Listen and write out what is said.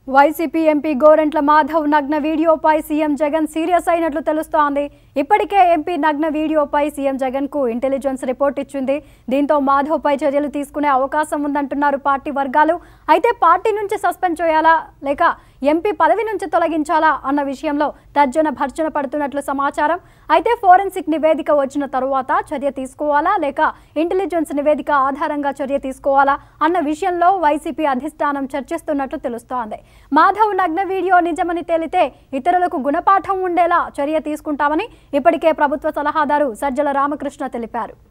YCP MP Gorantla Madhav నగ్న వీడియోపై CM Jagan serious అయినట్లు తెలుస్తోంది ఇప్పటికే ఎంపీ నగ్న వీడియోపై సీఎం జగన్ కు ఇంటెలిజెన్స్ రిపోర్ట్ ఇచ్చింది దీంతో మాధవ్ పై చర్యలు తీసుకునే అవకాశం ఉందంటున్నారు పార్టీ వర్గాలు అయితే పార్టీ నుంచి సస్పెండ్ చేయాలా లేక ఎంపీ పదవి నుంచి తొలగించాలా అన్న విషయంలో తర్జన భర్జన పడుతున్నట్లు సమాచారం అయితే ఫోరెన్సిక్ నివేదిక వచ్చిన తరువాత చర్య తీసుకోవాలా లేక ఇంటెలిజెన్స్ నివేదిక ఆధారంగా చర్య తీసుకోవాలా అన్న విషయంలో వైసీపీ అధిష్టానం చర్చిస్తున్నట్లు తెలుస్తోంది మాధవ్ నగ్న వీడియో నిజమని తేలితే ఇతరులకు గుణపాఠం ఉండేలా చర్య తీసుకుంటామని ఇప్పటికే ప్రభుత్వ సలహాదారు సజ్జల రామకృష్ణ తెలిపారు